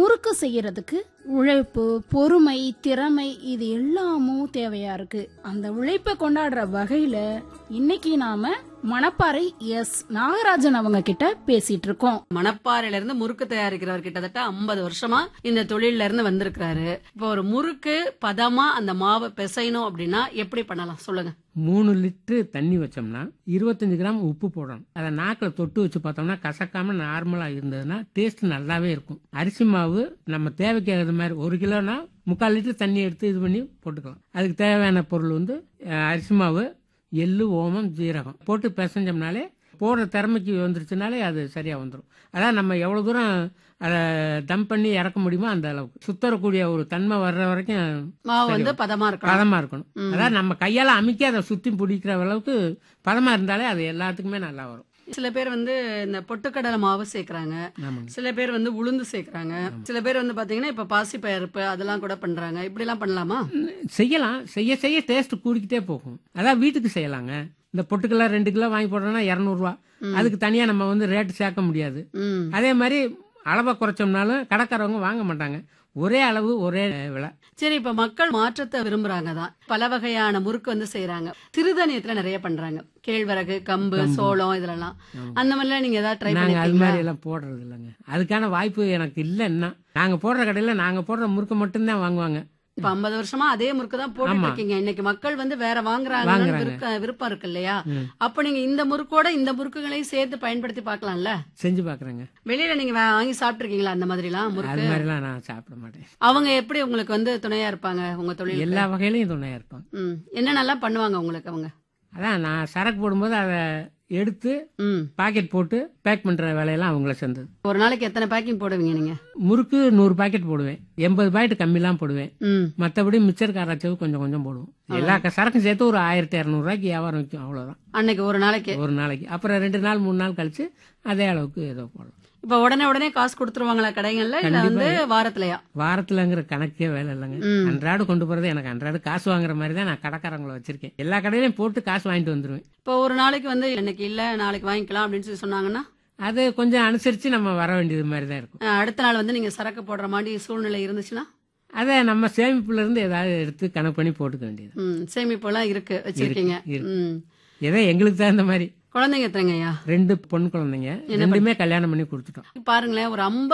முறுக்கு செய்யறதுக்கு உழைப்பு பொறுமை திறமை இது எல்லாமும் தேவையா இருக்கு அந்த உழைப்பை கொண்டாடுற வகையில இன்னைக்கு நாம மணப்பாறை எஸ் நாகராஜன் அவங்க கிட்ட பேசிட்டு இருக்கோம் மணப்பாறையில இருந்து முறுக்கு தயாரிக்கிறவர் கிட்டத்தட்ட 50 வருஷமா இந்த தொழில்ல இருந்து வந்திருக்கிறாரு இப்போ ஒரு முறுக்கு பதமா அந்த மாவை பிசையணும் அப்படின்னா எப்படி பண்ணலாம் சொல்லுங்க மூணு லிட்டரு தண்ணி வச்சோம்னா இருபத்தஞ்சு கிராம் உப்பு போடணும் அதை நாக்கில் தொட்டு வச்சு பார்த்தோம்னா கசக்காம நார்மலாக இருந்ததுன்னா டேஸ்ட் நல்லாவே இருக்கும் அரிசி மாவு நம்ம தேவைக்கு ஏற்ற மாதிரி ஒரு கிலோனா முக்கால் லிட்டர் தண்ணி எடுத்து இது பண்ணி போட்டுக்கலாம் அதுக்கு தேவையான பொருள் வந்து அஹ், அரிசி மாவு எள்ளு ஓமம் ஜீரகம் போட்டு பிசைஞ்சோம்னாலே போடுற திறமைக்கு வந்துருச்சுனாலே அது சரியாக வந்துடும் அதான் நம்ம எவ்வளோ தூரம் அதை தம் பண்ணி இறக்க முடியுமோ அந்த அளவுக்கு சுத்தரக்கூடிய ஒரு தன்மை வர்ற வரைக்கும் மாவு வந்து பதமா இருக்கணும் பதமா இருக்கணும் அதாவது நம்ம கையால அமுக்கி அதை சுத்தி பிடிக்கிற அளவுக்கு பதமா இருந்தாலே அது எல்லாத்துக்குமே நல்லா வரும் சில பேர் வந்து இந்த பொட்டுக்கடலை மாவு சேர்க்கறாங்க ஆமாங்க சில பேர் வந்து உளுந்து சேர்க்கறாங்க சில பேர் வந்து பாத்தீங்கன்னா இப்ப பாசி பருப்பு அதெல்லாம் கூட பண்றாங்க இப்படி எல்லாம் பண்ணலாமா செய்யலாம் செய்ய செய்ய டேஸ்ட் கூடிக்கிட்டே போகும் அதான் வீட்டுக்கு செய்யலாங்க இந்த பொட்டுக்கெல்லாம் ரெண்டு கிலோ வாங்கி போடுறோம்னா இரநூறுவா அதுக்கு தனியா நம்ம வந்து ரேட்டு சேர்க்க முடியாது ம் அதே மாதிரி அளவை குறைச்சோம்னாலும் கடைக்காரவங்க வாங்க மாட்டாங்க ஒரே அளவு ஒரே விலை சரி இப்ப மக்கள் மாற்றத்தை விரும்புறாங்க தான் பல வகையான முறுக்கு வந்து செய்யறாங்க சிறுதானியத்துல நிறைய பண்றாங்க கேழ்வரகு கம்பு சோளம் இதெல்லாம் அந்த மாதிரிலாம் நீங்க ஏதாவது ட்ரை நாங்க அது பண்ணிருக்கீங்களா மாதிரி எல்லாம் போடுறது இல்லைங்க அதுக்கான வாய்ப்பு எனக்கு இல்லைன்னா நாங்க போடுற கடையில நாங்க போடுற முறுக்கு மட்டும்தான் வாங்குவாங்க இப்ப 50 வருஷமா அதே முறுக்கு தான் போட்டுட்டு ஆமா. இருக்கீங்க இன்னைக்கு மக்கள் வந்து வேற வாங்குறாங்க வாங்குறாங்க. விருப்பம் இருக்கு இல்லையா ம். அப்ப நீங்க இந்த முறுக்கோட இந்த முறுக்குகளையும் சேர்த்து பயன்படுத்தி பார்க்கலாம்ல செஞ்சு பாக்குறேங்க வெளியில நீங்க வா- வாங்கி சாப்பிட்டுருக்கீங்களா அந்த மாதிரி எல்லாம் அது முறுக்கு மாதிரிலாம் நான் சாப்பிட மாட்டேன் அவங்க எப்படி உங்களுக்கு வந்து துணையா இருப்பாங்க உங்க தொழில் எல்லா வகையிலையும் துணையா இருப்பாங்க ம் என்னென்னலாம் பண்ணுவாங்க உங்களுக்கு அவங்க அதான் நான் சரக்கு போடும்போது அதை எடுத்து ம் பாக்கெட் போட்டு பேக் பண்ற வேலையெல்லாம் அவங்கள சேர்ந்தது ஒரு நாளைக்கு எத்தனை பேக்கிங் போடுவீங்க நீங்க முறுக்கு நூறு பாக்கெட் போடுவேன் எண்பது பாக்கெட் கம்மிலாம் போடுவேன் ம் மற்றபடி மிச்சர் காராச்சவு கொஞ்சம் கொஞ்சம் போடுவோம் எல்லா க- சரக்கும் சேர்த்து ஒரு ஆயிரத்தி இரநூறுவாய்க்கு வியாபாரம் வைக்கும் அவ்வளவுதான் அன்னைக்கு ஒரு நாளைக்கு ஒரு நாளைக்கு அப்புறம் ரெண்டு நாள் மூணு நாள் கழிச்சு அதே அளவுக்கு ஏதோ போடலாம் இப்ப உடனே உடனே காசு கொடுத்துருவாங்களா கடைகள்ல இல்ல வந்து வாரத்திலயா வாரத்துலங்கிற கணக்கே வேலை இல்லைங்க ம். அன்றாடு கொண்டு போறது எனக்கு அன்றாடு காசு வாங்குற மாதிரி தான் நான் கடைக்காரங்களை வச்சிருக்கேன் எல்லா கடையிலையும் போட்டு காசு வாங்கிட்டு வந்துருவேன் இப்ப ஒரு நாளைக்கு வந்து இன்னைக்கு இல்ல நாளைக்கு வாங்கிக்கலாம் அப்படின்னு சொல்லி சொன்னாங்கன்னா அது கொஞ்சம் அனுசரிச்சு நம்ம வர வேண்டியது மாதிரி தான் இருக்கும் அஹ், அடுத்த நாள் வந்து நீங்க சரக்கு போடுற மாதிரி சூழ்நிலை இருந்துச்சுன்னா அதை நம்ம சேமிப்புல இருந்து ஏதாவது எடுத்து கணக்கு பண்ணி போட்டுக்க வேண்டியது ம் சேமிப்பெல்லாம் இருக்கு வச்சிருக்கீங்க இருக்கு. ம் ஏதோ எங்களுக்கு தகுந்த மாதிரி குழந்தைங்க எத்தனைங்கய்யா ரெண்டு பொன் குழந்தைங்க ரெண்டுமே கல்யாணம் பண்ணி கொடுத்துட்டோம் பாருங்களேன் ஒரு 50